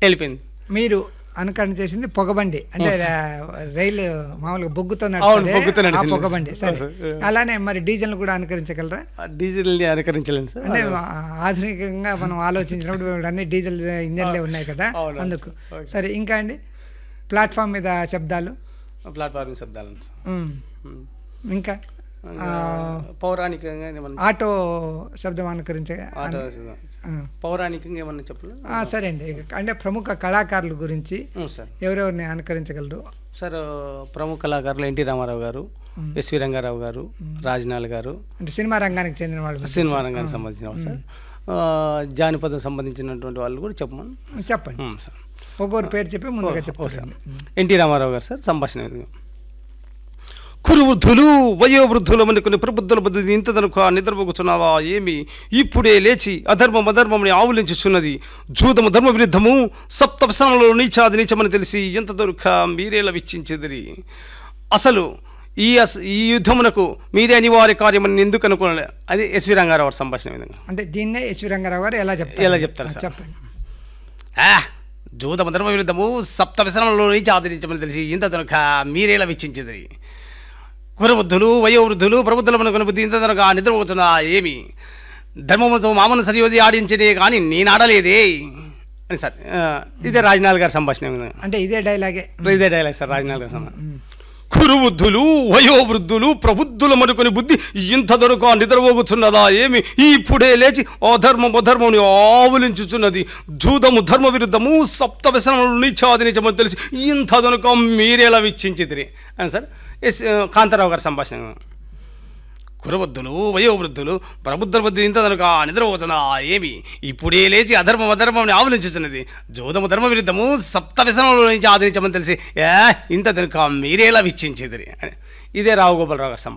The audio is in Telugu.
వెళ్ళిపోయింది మీరు అనుకరణ చేసింది పొగబండి అంటే రా- రైలు మామూలుగా బొగ్గుతో అవును, నడుస్తుంది బొగ్గుతో ఆ నడిచింది. పొగబండి సరే అవును సార్. అలానే మరి డీజిల్ కూడా అనుకరించగలరా ఆ డీజిల్ని అనుకరించలేను సార్ అంటే ఆ- ఆధునికంగా మనం ఆలోచించినప్పుడు ఇప్పుడు అన్ని డీజిల్ ఇంజన్లే ఉన్నాయి కదా అవును, అందుకు ఓకే. సరే ఇంకా అండి ప్లాట్ఫామ్ మీద శబ్దాలు ప్లాట్ఫామ్ శబ్దాలు సార్ ఉమ్. ఉమ్. ఇంకా ఆ, పౌరాణికంగా ఏమన్నా ఆటో శబ్దం అనుకరించే ఆటో ఆ. పౌరాణికంగా ఏమన్నా చెప్పలేదు ఆ, సరే అండి ఇక అంటే ప్రముఖ కళాకారుల గురించి సార్ ఎవరెవరిని అనుకరించగలరు సార్ ప్రముఖ కళాకారులు ఎన్టీ రామారావు గారు ఎస్వి రంగారావు గారు రాజనాల్ గారు అంటే సినిమా రంగానికి చెందిన వాళ్ళు సినిమా రంగానికి సంబంధించిన వాళ్ళు సార్ ఆ, జానపదం సంబంధించినటువంటి వాళ్ళు కూడా చెప్పమని చెప్పండి ఉమ్, సార్ ఒక్కొక్కరు పేరు చెప్పి ముందుగా ఓ సార్ చెప్తాను ఎన్టీ రామారావు గారు సార్ సంభాషణ ఇది. కురువృద్ధులు వయోవృద్ధులు కొన్ని ప్రబుద్ధుల బుద్ధి ఇంతదనుక నిద్రపోకుచున్నావా ఏమి ఇప్పుడే లేచి అధర్మం అధర్మముని ఆవులించుచున్నది జూదము ధర్మ విరుద్ధము సప్త వ్యసనంలో నీచాది నీచమని తెలిసి ఎంత దొరక మీరేలా విచ్చించెదిరి అసలు ఈ అస ఈ యుద్ధమునకు మీరే అనివార్య కార్యమని ఎందుకు అనుకోలే అది ఎస్వి రంగారావు గారి సంభాషణ ఈ విధంగా అంటే దీన్నే ఎస్వి రంగారావు గారు ఎలా చెప్తారు ఎలా చెప్తారు ఆ, సార్? చెప్పండి ఆ, జూదము ధర్మ విరుద్ధము సప్త వ్యసనంలో నుంచి ఆదరించమని తెలిసి ఇంత దొరక మీరేలా విచ్చించది కురవృద్ధులు వయోవృద్ధులు ప్రబుద్ధుల మన బుద్ధి ఇంత దొరక నిద్రపోతున్నా ఏమి ధర్మముతో మామను సరియోది ఆడించనే కానీ నేను ఆడలేదే అని సార్ ఆ, ఇదే రాజనాల్ గారి సంభాషణ ఈ విధంగా. అంటే ఇదే డైలాగే ఇదే డైలాగ్ సార్ రాజనాల్ గారి సంభాషణ కురువృద్ధులు వయోవృద్ధులు ప్రబుద్ధుల మనుకొని బుద్ధి ఇంత దొరక నిద్రపోగుచున్నదా ఏమి ఇప్పుడే లేచి అధర్మం అధర్మముని ఆవులించుచున్నది జూదము ధర్మ విరుద్ధము సప్త వ్యసనములు నీచాది నిజమని తెలిసి ఇంత దొరక మీరేలా విచ్చించితిరి అని సార్ ఎస్ కాంతారావు గారి సంభాషణ కురవృద్ధులు వయోవృద్ధులు ప్రబుద్ధుల బుద్ధి ఇంత దొరక నిద్రపోతున్నా ఏమి ఇప్పుడే లేచి అధర్మం అధర్మం ఆవులించుచున్నది జోదము ధర్మ విరుద్ధము సప్త వ్యసనముల నుంచి ఆదరించమని తెలిసి ఏ ఇంత దొరక మీరేలా విచ్చించిదిరి అని ఇదే రావు గోపాలరావు గారి సంభాషణ